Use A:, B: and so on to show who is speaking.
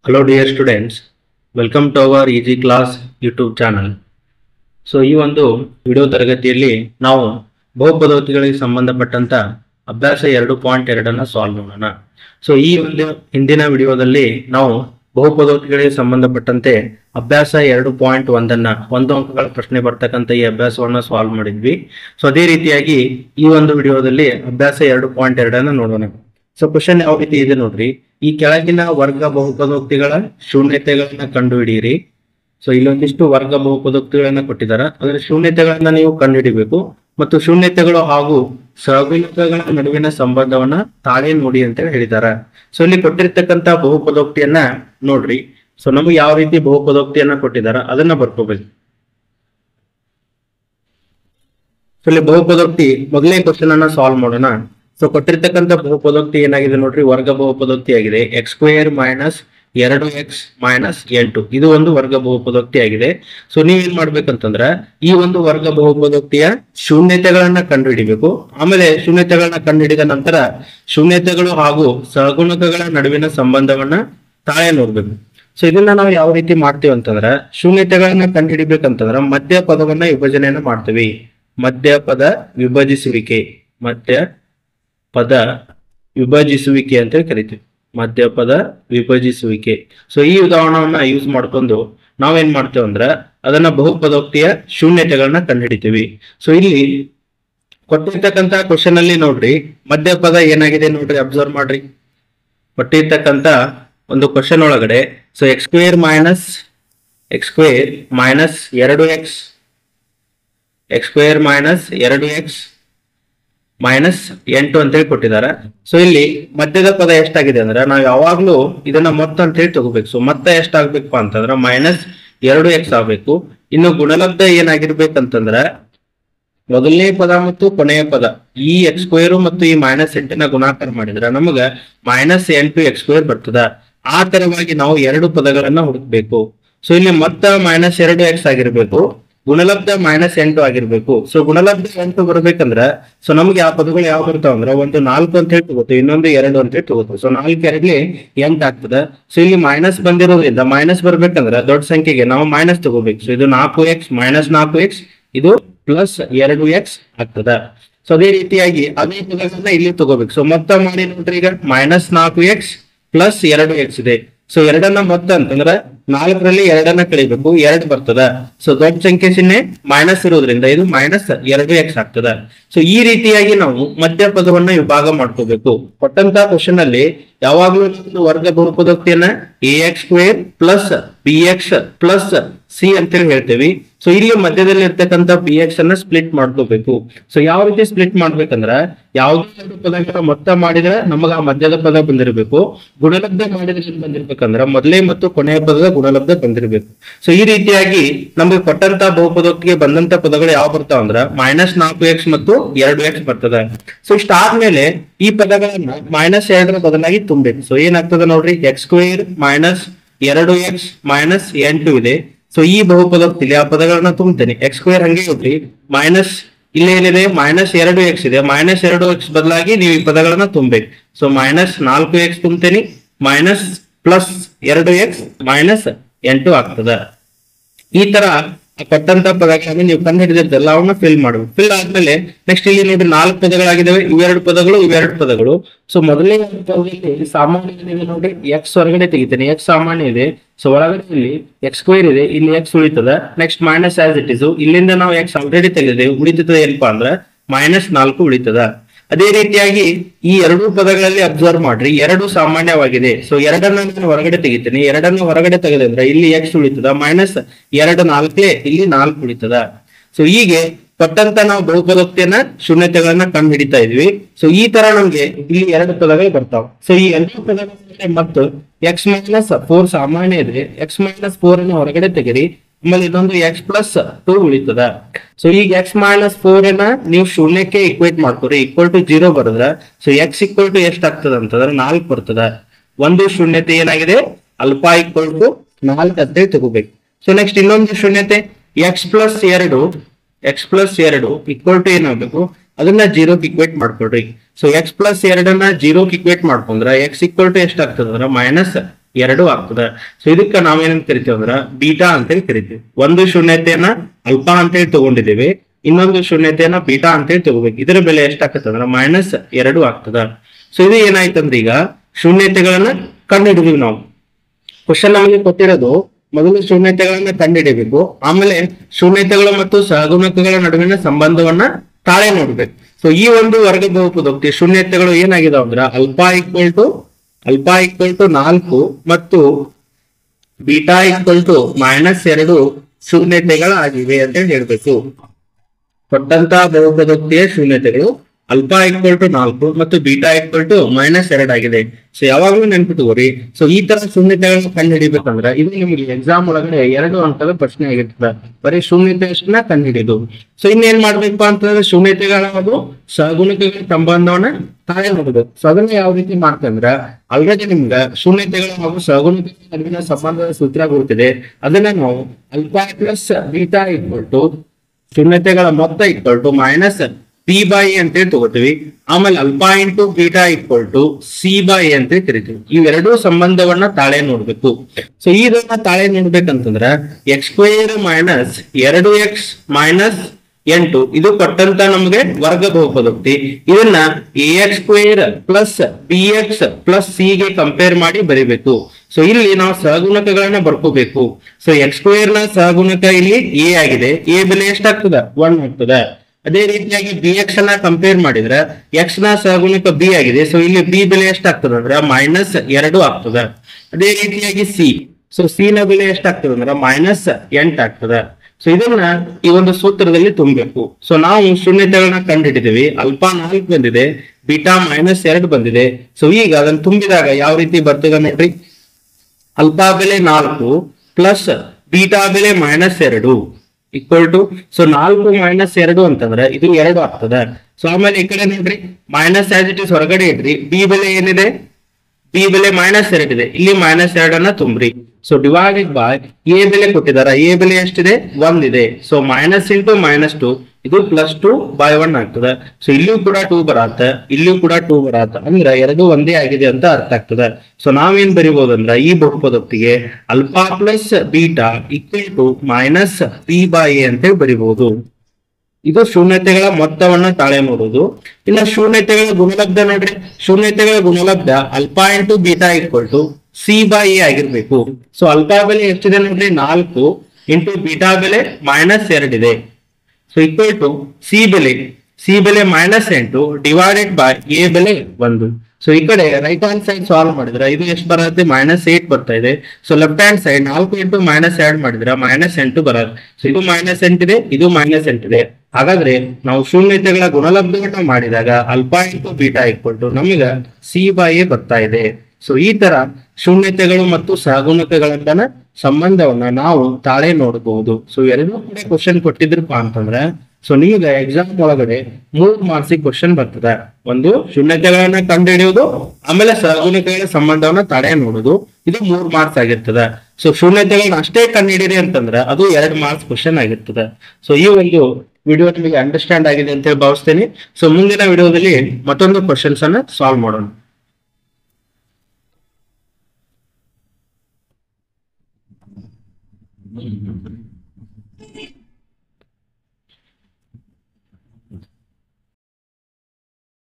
A: Hello dear students, welcome to our Easy Class YouTube channel. So ಈ ಒಂದು video ತರಗತಿಯಲ್ಲಿ ನಾವು ಬಹುಪದೋಕ್ತಿಗಳಿಗೆ ಸಂಬಂಧಪಟ್ಟಂತ ಅಭ್ಯಾಸ ಎರಡು ಪಾಯಿಂಟ್ ಎರಡನ್ನ ಸಾಲ್ವ್ ಮಾಡೋಣ ಸೊ ಈ ಒಂದು ಹಿಂದಿನ ವಿಡಿಯೋದಲ್ಲಿ ನಾವು ಬಹುಪದೋಕ್ತಿಗಳಿಗೆ ಸಂಬಂಧಪಟ್ಟಂತೆ ಅಭ್ಯಾಸ ಎರಡು ಪಾಯಿಂಟ್ ಒಂದನ್ನ ಒಂದು ಅಂಕಗಳ ಪ್ರಶ್ನೆ ಬರ್ತಕ್ಕಂಥ ಈ ಅಭ್ಯಾಸವನ್ನ ಸಾಲ್ವ್ ಮಾಡಿದ್ವಿ ಸೊ ಅದೇ ರೀತಿಯಾಗಿ ಈ ಒಂದು ವಿಡಿಯೋದಲ್ಲಿ ಅಭ್ಯಾಸ ಎರಡು ಪಾಯಿಂಟ್ ಎರಡನ್ನ ನೋಡೋಣ ಸೊ ಕ್ವಶನ್ ಯಾವ ರೀತಿ ಇದೆ ನೋಡ್ರಿ ಈ ಕೆಳಗಿನ ವರ್ಗ ಬಹುಪದೋಕ್ತಿಗಳ ಶೂನ್ಯತೆಗಳನ್ನ ಕಂಡುಹಿಡಿಯಿರಿ ಸೊ ಇಲ್ಲೊಂದಿಷ್ಟು ವರ್ಗ ಬಹುಪದೋಕ್ತಿಗಳನ್ನ ಕೊಟ್ಟಿದ್ದಾರೆ ಅದರ ಶೂನ್ಯತೆಗಳನ್ನ ನೀವು ಕಂಡುಹಿಡಿಬೇಕು ಮತ್ತು ಶೂನ್ಯತೆಗಳು ಹಾಗೂ ಸಹಗುಣಕಗಳ ನಡುವಿನ ಸಂಬಂಧವನ್ನ ತಾಳೆ ನೋಡಿ ಅಂತ ಹೇಳಿದ್ದಾರೆ ಸೊ ಇಲ್ಲಿ ಕೊಟ್ಟಿರ್ತಕ್ಕಂತ ಬಹುಪದೋಕ್ತಿಯನ್ನ ನೋಡ್ರಿ ಸೊ ನಮಗೆ ಯಾವ ರೀತಿ ಬಹುಪದೋಕ್ತಿಯನ್ನ ಕೊಟ್ಟಿದ್ದಾರೆ ಅದನ್ನ ಬರ್ಕೋಬೇಕು ಸೊ ಇಲ್ಲಿ ಬಹುಪದೋಕ್ತಿ ಮೊದಲನೇ ಕ್ವಶನ್ ಅನ್ನ ಸಾಲ್ವ್ ಮಾಡೋಣ ಸೊ ಕೊಟ್ಟಿರ್ತಕ್ಕಂಥ ಬಹುಪದೋಕ್ತಿ ಏನಾಗಿದೆ ನೋಡ್ರಿ ವರ್ಗ ಬಹುಪದೋಕ್ತಿ ಆಗಿದೆ ಎಕ್ಸ್ ಸ್ಕ್ವೇರ್ ಮೈನಸ್ ಎರಡು ಎಕ್ಸ್ ಮೈನಸ್ ಎಂಟು ಇದು ಒಂದು ವರ್ಗ ಬಹುಪದೋಕ್ತಿ ಆಗಿದೆ ಸೊ ನೀವೇನ್ ಮಾಡ್ಬೇಕಂತಂದ್ರ ಈ ಒಂದು ವರ್ಗ ಬಹುಪದೋಕ್ತಿಯ ಶೂನ್ಯತೆಗಳನ್ನ ಕಂಡುಹಿಡಿಬೇಕು ಆಮೇಲೆ ಶೂನ್ಯತೆಗಳನ್ನ ಕಂಡುಹಿಡಿದ ನಂತರ ಶೂನ್ಯತೆಗಳು ಹಾಗೂ ಸಹಗುಣಕಗಳ ನಡುವಿನ ಸಂಬಂಧವನ್ನ ತಾಳೆ ನೋಡ್ಬೇಕು ಸೊ ಇದನ್ನ ನಾವು ಯಾವ ರೀತಿ ಮಾಡ್ತೀವಿ ಅಂತಂದ್ರ ಶೂನ್ಯತೆಗಳನ್ನ ಕಂಡುಹಿಡಿಬೇಕಂತಂದ್ರ ಮಧ್ಯ ಪದವನ್ನ ವಿಭಜನೆಯನ್ನ ಮಾಡ್ತೀವಿ ಮಧ್ಯ ಪದ ವಿಭಜಿಸುವಿಕೆ ಮಧ್ಯ ಪದ ವಿಭಜಿಸುವಿಕೆ ಅಂತ ಕರಿತೀವಿ ಮಧ್ಯ ಪದ ವಿಭಜಿಸುವಿಕೆ ಸೊ ಈ ಉದಾಹರಣವನ್ನ ಯೂಸ್ ಮಾಡ್ಕೊಂಡು ನಾವೇನ್ ಮಾಡ್ತೇವೆ ಅಂದ್ರ ಅದನ್ನ ಬಹುಪದೋಕ್ತಿಯ ಶೂನ್ಯತೆಗಳನ್ನ ಕಂಡುಹಿಡಿತೀವಿ ಸೊ ಇಲ್ಲಿ ಕೊಟ್ಟಿರ್ತಕ್ಕಂತ ಕ್ವಶನ್ ಅಲ್ಲಿ ನೋಡ್ರಿ ಮಧ್ಯ ಪದ ಏನಾಗಿದೆ ನೋಡ್ರಿ ಅಬ್ಸರ್ವ್ ಮಾಡ್ರಿ ಕೊಟ್ಟಿರ್ತಕ್ಕಂತ ಒಂದು ಕ್ವಶನ್ ಒಳಗಡೆ so X square minus X square minus ಎರಡು ಎಕ್ಸ್ ಎಕ್ಸ್ ಸ್ಕ್ವೇರ್ ಮೈನಸ್ ಎರಡು ಎಕ್ಸ್ ಮೈನಸ್ ಎಂಟು ಅಂತೇಳಿ ಕೊಟ್ಟಿದ್ದಾರೆ ಸೊ ಇಲ್ಲಿ ಮಧ್ಯದ ಪದ ಎಷ್ಟಾಗಿದೆ ಅಂದ್ರೆ ನಾವು ಯಾವಾಗ್ಲೂ ಇದನ್ನ ಮೊತ್ತ ಅಂತ ಹೇಳಿ ತಗೋಬೇಕು ಸೊ ಮೊತ್ತ ಎಷ್ಟಾಗ್ಬೇಕಪ್ಪ ಅಂತಂದ್ರೆ ಮೈನಸ್ ಎರಡು ಎಕ್ಸ್ ಆಗ್ಬೇಕು ಇನ್ನು ಗುಣಲಬ್ಧ ಏನಾಗಿರ್ಬೇಕಂತಂದ್ರ ಮೊದಲನೇ ಪದ ಮತ್ತು ಕೊನೆಯ ಪದ ಈ ಎಕ್ಸ್ ಸ್ಕ್ವೇರ್ ಮತ್ತು ಈ ಮೈನಸ್ ಎಂಟನ್ನ ಗುಣಾಕಾರ ಮಾಡಿದ್ರೆ ನಮಗ ಮೈನಸ್ ಎಂಟು ಎಕ್ಸ್ ಸ್ಕ್ವೇರ್ ಬರ್ತದ ಆ ತರವಾಗಿ ನಾವು ಎರಡು ಪದಗಳನ್ನ ಹುಡುಕ್ಬೇಕು ಸೊ ಇಲ್ಲಿ ಮೊತ್ತ ಮೈನಸ್ ಎರಡು ಎಕ್ಸ್ ಆಗಿರ್ಬೇಕು ಗುಣಲಬ್ಧ ಮೈನಸ್ ಎಂಟು ಆಗಿರ್ಬೇಕು ಸೊ ಗುಣಲಬ್ಧ ಎಂಟು ಬರ್ಬೇಕಂದ್ರ ಸೊ ನಮ್ಗೆ ಯಾವ ಪದಗಳು ಯಾವ ಬರ್ತಾವ ಅಂದ್ರ ಒಂದು ನಾಲ್ಕು ಅಂತ ಹೇಳಿ ತಗೋತೀವಿ ಇನ್ನೊಂದು ಎರಡು ಅಂತ ಹೇಳಿ ತಗೋತೀವಿ ಸೊ ನಾಲ್ಕು ಎರಡ್ಲಿ ಎಂಟು ಆಗ್ತದ ಸೊ ಇಲ್ಲಿ ಮೈನಸ್ ಬಂದಿರೋದ್ರಿಂದ ಮೈನಸ್ ಬರ್ಬೇಕಂದ್ರ ದೊಡ್ಡ ಸಂಖ್ಯೆಗೆ ನಾವು ಮೈನಸ್ ತಗೋಬೇಕು ಸೊ ಇದು ನಾಲ್ಕು ಎಕ್ಸ್ ಮೈನಸ್ ನಾಲ್ಕು ಎಕ್ಸ್ ಇದು ಪ್ಲಸ್ ಎರಡು ಎಕ್ಸ್ ಆಗ್ತದ ಸೊ ಅದೇ ರೀತಿಯಾಗಿ ಅದೇ ಪದಗಳನ್ನ ಇಲ್ಲಿ ತಗೋಬೇಕು ಸೊ ಮೊತ್ತ ಮಾಡಿ ನೋಡ್ರಿ ಈಗ ಮೈನಸ್ ನಾಲ್ಕು ಎಕ್ಸ್ ಪ್ಲಸ್ ಎರಡು ಎಕ್ಸ್ ಇದೆ ಸೊ ಎರಡನ್ನ ಮೊತ್ತ ಅಂತಂದ್ರ ನಾಲ್ಕರಲ್ಲಿ ಎರಡನ್ನ ಕಳಿಬೇಕು ಎರಡು ಬರ್ತದ ಸೊ ದೊಡ್ಡ ಸಂಖ್ಯೆ ಚಿಹ್ನೆ ಮೈನಸ್ ಇರೋದ್ರಿಂದ ಇದು ಮೈನಸ್ ಎರಡು ಎಕ್ಸ್ ಆಗ್ತದ ಸೊ ಈ ರೀತಿಯಾಗಿ ನಾವು ಮಧ್ಯ ಪದವನ್ನ ವಿಭಾಗ ಮಾಡ್ಕೋಬೇಕು ಕೊಟ್ಟಂತ ಕ್ವಶನ್ ಅಲ್ಲಿ ಯಾವಾಗ್ಲೂ ಒಂದು ವರ್ಗ ಬಹುಪದೋಕ್ತಿಯನ್ನ A X square plus B X plus C ಅಂತೇಳಿ ಹೇಳ್ತೇವಿ ಸೊ ಇಲ್ಲಿ ಮಧ್ಯದಲ್ಲಿ ಇರ್ತಕ್ಕಂಥ ಬಿ ಎಕ್ಸ್ ಅನ್ನ ಸ್ಪ್ಲಿಟ್ ಮಾಡ್ಕೋಬೇಕು ಸೊ ಯಾವ ರೀತಿ ಸ್ಪ್ಲಿಟ್ ಮಾಡ್ಬೇಕಂದ್ರ ಯಾವುದೇ ಎರಡು ಪದಗಳ ಮೊತ್ತ ಮಾಡಿದ್ರೆ ನಮಗ ಆ ಮಧ್ಯದ ಪದ ಬಂದಿರಬೇಕು ಗುಣಲಬ್ಧ ಮಾಡಿದ್ರೆ ಏನ್ ಬಂದಿರ್ಬೇಕಂದ್ರ ಮೊದಲೇ ಮತ್ತು ಕೊನೆಯ ಪದದ ಗುಣಲಬ್ಧ ಬಂದಿರಬೇಕು ಸೊ ಈ ರೀತಿಯಾಗಿ ನಮಗೆ ಕೊಟ್ಟಂತ ಬಹುಪದೋಕ್ತಿಗೆ ಬಂದಂತ ಪದಗಳು ಯಾವ ಬರ್ತಾವ ಅಂದ್ರ ಮೈನಸ್ ನಾಲ್ಕು ಎಕ್ಸ್ ಮತ್ತು ಎರಡು ಎಕ್ಸ್ ಬರ್ತದ ಸೊ ಇಷ್ಟಾದ್ಮೇಲೆ ಈ ಪದಗಳನ್ನ ಮೈನಸ್ ಎರಡರ ಬದಲಾಗಿ ತುಂಬಬೇಕು ಸೊ ಏನಾಗ್ತದ ನೋಡ್ರಿ ಎಕ್ಸ್ ಸ್ಕ್ವೇರ್ ಮೈನಸ್ ಎರಡು ಎಕ್ಸ್ ಮೈನಸ್ ಎಂಟು ಇದೆ ಸೊ ಈ ಬಹುಪದೋಕ್ತಿಲಿ ಆ ಪದಗಳನ್ನ ತುಂಬ್ತೇನೆ ಎಕ್ಸ್ ಸ್ಕ್ವೇರ್ ಹಂಗೆ ಇರ್ರಿ ಮೈನಸ್ ಇಲ್ಲಿ ಏನಿದೆ ಮೈನಸ್ ಎರಡು ಎಕ್ಸ್ ಇದೆ ಮೈನಸ್ ಎರಡು ಎಕ್ಸ್ ಬದಲಾಗಿ ನೀವು ಈ ಪದಗಳನ್ನ ತುಂಬಬೇಕು ಸೊ ಮೈನಸ್ ನಾಲ್ಕು ಎಕ್ಸ್ ತುಂಬ್ತೇನೆ ಮೈನಸ್ ಪ್ಲಸ್ ಎರಡು ಎಕ್ಸ್ ಮೈನಸ್ ಎಂಟು ಆಗ್ತದ ಈ ತರ ಕೊಟ್ಟಂತ ಪದಗಳನ್ನ ನೀವು ಕಂಡು ಹಿಡಿದಿರ್ತಲ್ಲ ಅವನ್ನ ಫಿಲ್ ಮಾಡಬೇಕು ಫಿಲ್ ಆದ್ಮೇಲೆ ನೆಕ್ಸ್ಟ್ ಇಲ್ಲಿ ನೋಡಿ ನಾಲ್ಕು ಪದಗಳಾಗಿದ್ದಾವೆ ಇವೆರಡು ಪದಗಳು ಇವೆರಡು ಪದಗಳು ಸೊ ಮೊದಲನೇ ಒಂದು ಪದದಲ್ಲಿ ಸಾಮಾನ್ಯ ಏನಿದೆ ನೋಡಿ ಎಕ್ಸ್ ಹೊರಗಡೆ ತೆಗಿತೇನೆ ಎಕ್ಸ್ ಸಾಮಾನ್ಯ ಇದೆ ಸೊ ಒಳಗಡೆ ಇಲ್ಲಿ ಎಕ್ಸ್ ಸ್ಕ್ವೇರ್ ಇದೆ ಇಲ್ಲಿ ಎಕ್ಸ್ ಉಳಿತದ next minus as it is ಇಲ್ಲಿಂದ ನಾವು ಎಕ್ಸ್ ಆಲ್ರೆಡಿ ತೆಗೆದಿದ್ದೇವೆ ಉಳಿತದ ಏನಪ್ಪಾ ಅಂದ್ರೆ ಮೈನಸ್ ನಾಲ್ಕು ಉಳಿತದ ಅದೇ ರೀತಿಯಾಗಿ ಈ ಎರಡೂ ಪದಗಳಲ್ಲಿ ಅಬ್ಸರ್ವ್ ಮಾಡ್ರಿ ಎರಡು ಸಾಮಾನ್ಯವಾಗಿದೆ ಸೊ ಎರಡನ್ನ ನಾನು ಹೊರಗಡೆ ತೆಗಿತೀನಿ ಎರಡನ್ನ ಹೊರಗಡೆ ತೆಗೆದಂದ್ರೆ ಇಲ್ಲಿ ಎಕ್ಸ್ ಉಳಿತದ ಮೈನಸ್ ಎರಡು ನಾಲ್ಕೇ ಇಲ್ಲಿ ನಾಲ್ಕು ಉಳಿತದ ಸೊ ಹೀಗೆ ಕೊಟ್ಟಂತ ನಾವು ಬಹುಪದೋಕ್ತಿಯನ್ನ ಶೂನ್ಯತೆಗಳನ್ನ ಕಂಡು ಹಿಡಿತಾ ಇದ್ವಿ ಸೊ ಈ ತರ ನಮ್ಗೆ ಇಲ್ಲಿ ಎರಡು ಪದಗಳು ಬರ್ತಾವ ಸೊ ಈ ಎರಡು ಪದಗಳ ಮತ್ತು ಎಕ್ಸ್ ಮೈನಸ್ ಫೋರ್ ಸಾಮಾನ್ಯ ಇದೆ ಎಕ್ಸ್ ಮೈನಸ್ ಫೋರ್ ಅನ್ನು ಹೊರಗಡೆ ತೆಗಿರಿ ಆಮೇಲೆ ಇದೊಂದು ಎಕ್ಸ್ ಪ್ಲಸ್ ಟೂ ಉಳಿತದ ಸೊ ಈಗ ಎಕ್ಸ್ ಮೈನಸ್ ಫೋರ್ ಅನ್ನ ನೀವು ಶೂನ್ಯಕ್ಕೆ ಇಕ್ವೇಟ್ ಮಾಡ್ಕೊರಿ ಈಕ್ವಲ್ ಟು ಜೀರೋ ಬರದ್ರ ಸೊ ಎಕ್ಸ್ ಈಕ್ವಲ್ ಟು ಎಷ್ಟ್ ಆಗ್ತದ ಅಂತಂದ್ರೆ ನಾಲ್ಕು ಬರ್ತದ ಒಂದು ಶೂನ್ಯತೆ ಏನಾಗಿದೆ ಅಲ್ಪಾ ಈಕ್ವಲ್ ಟು ನಾಲ್ಕು ಅಂತೇಳಿ ತಗೋಬೇಕು ಸೊ ನೆಕ್ಸ್ಟ್ ಇನ್ನೊಂದು ಶೂನ್ಯತೆ ಎಕ್ಸ್ ಪ್ಲಸ್ ಎರಡು ಎಕ್ಸ್ ಪ್ಲಸ್ ಎರಡು ಈಕ್ವಲ್ ಟು ಏನಾಗಬೇಕು ಅದನ್ನ ಜೀರೋಕ್ ಇಕ್ವೇಟ್ ಮಾಡ್ಕೊಡ್ರಿ ಸೊ ಎಕ್ಸ್ ಪ್ಲಸ್ ಎರಡನ್ನ ಜೀರೋಕ್ ಇಕ್ವೇಟ್ ಮಾಡ್ಕೊಂಡ್ರ ಎಕ್ಸ್ ಈಕ್ವಲ್ ಟು ಎಷ್ಟಾಗ್ತದ ಅಂದ್ರೆ ಮೈನಸ್ ಎರಡು ಆಗ್ತದೆ ಸೊ ಇದಕ್ಕ ನಾವೇನಂತ ಕರಿತೀವಿ ಅಂದ್ರ ಬೀಟಾ ಅಂತೇಳಿ ಕರಿತೀವಿ ಒಂದು ಶೂನ್ಯತೆಯನ್ನ ಅಲ್ಫಾ ಅಂತೇಳಿ ತಗೊಂಡಿದ್ದೀವಿ ಇನ್ನೊಂದು ಶೂನ್ಯತೆಯನ್ನ ಬೀಟಾ ಅಂತೇಳಿ ತಗೋಬೇಕು ಇದರ ಬೆಲೆ ಎಷ್ಟಾಗ್ತದೆ ಅಂದ್ರೆ ಮೈನಸ್ ಎರಡು ಆಗ್ತದ ಸೊ ಇದು ಏನಾಯ್ತಂದ್ರೆ ಈಗ ಶೂನ್ಯತೆಗಳನ್ನ ಕಂಡುಹಿಡಿದೀವಿ ನಾವು ಕ್ವಶನ್ ನಮಗೆ ಕೊಟ್ಟಿರೋದು ಮೊದಲು ಶೂನ್ಯತೆಗಳನ್ನ ಕಂಡುಹಿಡಿಬೇಕು ಆಮೇಲೆ ಶೂನ್ಯತೆಗಳು ಮತ್ತು ಸಹಗುಣಕಗಳ ನಡುವಿನ ಸಂಬಂಧವನ್ನ ತಾಳೆ ನೋಡ್ಬೇಕು ಸೊ ಈ ಒಂದು ವರ್ಗ ಬಹುಪದೋಕ್ತಿ ಶೂನ್ಯತೆಗಳು ಏನಾಗಿದಾವ ಅಂದ್ರ alpha equal to alpha equal to ನಾಲ್ಕು ಮತ್ತು ಬೀಟಾ ಈಕ್ವಲ್ ಟು ಮೈನಸ್ ಎರಡು ಶೂನ್ಯತೆಗಳಾಗಿವೆ ಅಂತ ಹೇಳಿ ಹೇಳ್ಬೇಕು ಕೊಟ್ಟಂತ ಬಹುಪದೋಕ್ತಿಯ ಶೂನ್ಯತೆಗಳು ಅಲ್ಫಾ ಈಕ್ವಲ್ ಟು ನಾಲ್ಕು ಮತ್ತು ಬೀಟಾ ಈಕ್ವಲ್ ಟು ಮೈನಸ್ ಎರಡಾಗಿದೆ ಸೊ ಯಾವಾಗ್ಲೂ ನೆನ್ಪಿಟ್ಕೋರಿ ಸೊ ಈ ತರ ಶೂನ್ಯತೆಗಳನ್ನ ಕಂಡುಹಿಡಿಬೇಕಂದ್ರೆ ಇದು ನಿಮಗೆ ಎಕ್ಸಾಮ್ ಒಳಗಡೆ ಎರಡು ಅಂಕದ ಪ್ರಶ್ನೆ ಆಗಿರ್ತದೆ ಬರೀ ಶೂನ್ಯತೆಯಷ್ಟನ್ನ ಕಂಡುಹಿಡಿದು ಸೊ ಇನ್ನೇನ್ ಮಾಡ್ಬೇಕು ಅಂತಂದ್ರೆ ಶೂನ್ಯತೆಗಳ ಹಾಗೂ ಸಹಗುಣಕಗಳ ಸಂಬಂಧವನ್ನ ತಾಳೆ ನೋಡಬೇಕು ಸೊ ಅದನ್ನ ಯಾವ ರೀತಿ ಮಾಡ್ತಂದ್ರ ಆಲ್ರೆಡಿ ನಿಮ್ಗ ಶೂನ್ಯತೆಗಳ ಹಾಗೂ ಸಹಗುಣಕಗಳ ನಡುವಿನ ಸಂಬಂಧದ ಸೂತ್ರ ಗೊತ್ತಿದೆ ಅದನ್ನ ನಾವು alpha plus beta equal to ಶೂನ್ಯತೆಗಳ ಮೊತ್ತ equal to minus P by ಅಂತೇಳಿ ತಗೋತೀವಿ ಆಮೇಲೆ alpha into beta equal to C by ಅಂತೇಳಿ ಕರಿತೀವಿ ಇವೆರಡೂ ಸಂಬಂಧವನ್ನ ತಾಳೆ ನೋಡ್ಬೇಕು ಸೊ ಇದನ್ನ ತಾಳೆ ನೋಡ್ಬೇಕಂತಂದ್ರ ಎಕ್ಸ್ ಸ್ಕ್ವೇರ್ ಮೈನಸ್ ಎರಡು ಎಕ್ಸ್ ಮೈನಸ್ ಎಂಟು ಇದು ಕೊಟ್ಟಂತ ನಮಗೆ ವರ್ಗ ಬಹುಪದೋಕ್ತಿ ಇದನ್ನ A X square plus B X plus C ಗೆ ಕಂಪೇರ್ ಮಾಡಿ ಬರಿಬೇಕು ಸೊ ಇಲ್ಲಿ ನಾವು ಸಹಗುಣಕಗಳನ್ನ ಬರ್ಕೋಬೇಕು ಸೊ ಎಕ್ಸ್ ಸ್ಕ್ವೇರ್ ನ ಸಹಗುಣಕ ಇಲ್ಲಿ ಎ ಆಗಿದೆ ಎ ಬೆಲೆ ಎಷ್ಟಾಗ್ತದ ಒನ್ ಆಗ್ತದ ಅದೇ ರೀತಿಯಾಗಿ ಬಿ ಎಕ್ಸ್ ಅನ್ನ ಕಂಪೇರ್ ಮಾಡಿದ್ರೆ ಎಕ್ಸ್ ನ ಸಹಗುಣಕ ಬಿ ಆಗಿದೆ ಸೊ ಇಲ್ಲಿ ಬಿ ಬೆಲೆ ಎಷ್ಟಾಗ್ತದ ಅಂದ್ರೆ ಮೈನಸ್ ಎರಡು ಆಗ್ತದ ಅದೇ ರೀತಿಯಾಗಿ ಸಿ ಸೊ ಸಿ ನ ಬೆಲೆ ಎಷ್ಟಾಗ್ತದೆ ಅಂದ್ರೆ ಮೈನಸ್ ಎಂಟ್ ಆಗ್ತದ ಸೊ ಇದನ್ನ ಈ ಒಂದು ಸೂತ್ರದಲ್ಲಿ ತುಂಬಬೇಕು ಸೊ ನಾವು ಶೂನ್ಯತೆಗಳನ್ನ ಕಂಡುಹಿಡಿದೀವಿ ಅಲ್ಫಾ ನಾಲ್ಕು ಬಂದಿದೆ ಬೀಟಾ ಮೈನಸ್ ಎರಡು ಬಂದಿದೆ ಸೊ ಈಗ ಅದನ್ನ ತುಂಬಿದಾಗ ಯಾವ ರೀತಿ ಬರ್ತದೆ ನೋಡ್ರಿ ಅಲ್ಫಾ ಬೆಲೆ ನಾಲ್ಕು ಪ್ಲಸ್ ಬೀಟಾ ಬೆಲೆ ಮೈನಸ್ ಎರಡು ಈಕ್ವಲ್ ಟು ಸೊ ನಾಲ್ಕು ಮೈನಸ್ ಎರಡು ಅಂತಂದ್ರೆ ಇದು ಎರಡು ಆಗ್ತದೆ ಸೊ ಆಮೇಲೆ ಈ ಕಡೆ ನೋಡ್ರಿ ಮೈನಸ್ ಆಸ್ ಇಟ್ ಇಸ್ ಹೊರಗಡೆ ಇಡ್ರಿ ಬಿ ಬೆಲೆ ಏನಿದೆ ಬಿ ಬೆಲೆ ಮೈನಸ್ ಎರಡಿದೆ ಇಲ್ಲಿ ಮೈನಸ್ ಎರಡನ್ನ ತುಂಬ್ರಿ ಸೊ ಡಿವೈಡೆಡ್ ಬೈ ಎ ಬೆಲೆ ಕೊಟ್ಟಿದಾರ ಎ ಬೆಲೆ ಎಷ್ಟಿದೆ ಒಂದಿದೆ so minus into minus two ಇದು ಪ್ಲಸ್ ಟು ಬೈ ಒನ್ ಆಗ್ತದೆ ಸೊ ಇಲ್ಲಿಯೂ ಕೂಡ ಟೂ ಬರತ್ತ ಇಲ್ಲಿಯೂ ಕೂಡ ಟೂ ಬರತ್ತ ಅಂದ್ರೆ ಎರಡು ಒಂದೇ ಆಗಿದೆ ಅಂತ ಅರ್ಥ ಆಗ್ತದೆ ಸೊ ನಾವೇನ್ ಬರಿಬಹುದಂದ್ರ ಈ ಬಹುಪದೊತ್ತಿಗೆ alpha plus beta equal to minus P by A ಅಂತೇಳಿ ಬರಿಬಹುದು ಇದು ಶೂನ್ಯತೆಗಳ ಮೊತ್ತವನ್ನ ತಾಳೆ ನೋಡುವುದು ಇನ್ನ ಶೂನ್ಯತೆಗಳ ಗುಣಲಬ್ಧ ನೋಡ್ರಿ ಶೂನ್ಯತೆಗಳ ಗುಣಲಬ್ಧ alpha into beta equal to C by A ಆಗಿರ್ಬೇಕು ಸೊ ಅಲ್ಫಾ ಬೆಲೆ ಎಷ್ಟಿದೆ ನೋಡ್ರಿ ನಾಲ್ಕು ಇಂಟು ಬೀಟಾ ಬೆಲೆ ಮೈನಸ್ ಎರಡಿದೆ ಸೊ ಈಕ್ವಲ್ ಟು ಸಿ ಬೆಲೆ ಸಿ ಬೆಲೆ ಮೈನಸ್ ಎಂಟು ಡಿವೈಡೆಡ್ ಬೈ ಎ ಬೆಲೆ ಒಂದು ಸೊ ಈ ಕಡೆ ರೈಟ್ ಹ್ಯಾಂಡ್ ಸೈಡ್ ಸಾಲ್ವ್ ಮಾಡಿದ್ರೆ ಇದು ಎಷ್ಟು ಬರುತ್ತೆ ಮೈನಸ್ ಏಟ್ ಬರ್ತಾ ಇದೆ ಸೊ ಲೆಫ್ಟ್ ಹ್ಯಾಂಡ್ ಸೈಡ್ ನಾಲ್ಕು ಇಂಟು ಮೈನಸ್ ಎರಡು ಮಾಡಿದ್ರೆ ಮೈನಸ್ ಎಂಟು ಬರುತ್ತೆ ಸೊ ಇದು ಮೈನಸ್ ಎಂಟಿದೆ ಇದು ಮೈನಸ್ ಎಂಟಿದೆ ಹಾಗಾದ್ರೆ ನಾವು ಶೂನ್ಯತೆಗಳ ಗುಣಲಬ್ಧವನ್ನ ಮಾಡಿದಾಗ alpha into beta equal to ನಮಗೆ ಸಿ ಬೈ ಎ ಬರ್ತಾ ಇದೆ ಸೊ ಈ ತರ ಶೂನ್ಯತೆಗಳು ಮತ್ತು ಸಹಗುಣಕಗಳನ್ನ ಸಂಬಂಧವನ್ನ ನಾವು ತಾಳೆ ನೋಡಬಹುದು ಸೊ ಎರಡೂ ಕಡೆ ಕ್ವಶನ್ ಕೊಟ್ಟಿದ್ರಪ್ಪ ಅಂತಂದ್ರೆ ಸೊ ನಿಮಗೆ ಎಕ್ಸಾಮ್ ಒಳಗಡೆ ಮೂರ್ ಮಾರ್ಕ್ಸಿಗೆ ಕ್ವಶನ್ ಬರ್ತದೆ ಒಂದು ಶೂನ್ಯತೆಗಳನ್ನ ಕಂಡುಹಿಡಿಯೋದು ಆಮೇಲೆ ಸಹಗುಣಕಗಳ ಸಂಬಂಧವನ್ನ ತಡೆ ನೋಡುದು ಇದು ಮೂರ್ ಮಾರ್ಕ್ಸ್ ಆಗಿರ್ತದೆ ಸೊ ಶೂನ್ಯತೆಗಳನ್ನ ಅಷ್ಟೇ ಕಂಡುಹಿಡಿರಿ ಅಂತಂದ್ರೆ ಅದು ಎರಡ್ ಮಾರ್ಕ್ಸ್ ಕ್ವಶನ್ ಆಗಿರ್ತದೆ ಸೊ ಈ ಒಂದು ವಿಡಿಯೋ ನಿಮಗೆ ಅಂಡರ್ಸ್ಟ್ಯಾಂಡ್ ಆಗಿದೆ ಅಂತ ಹೇಳಿ ಭಾವಿಸ್ತೇನೆ ಸೊ ಮುಂದಿನ ವಿಡಿಯೋದಲ್ಲಿ ಮತ್ತೊಂದು ಕ್ವಶನ್ಸ್ ಅನ್ನ ಸಾಲ್ವ್ ಮಾಡೋಣ
B: ಹ್ಮ್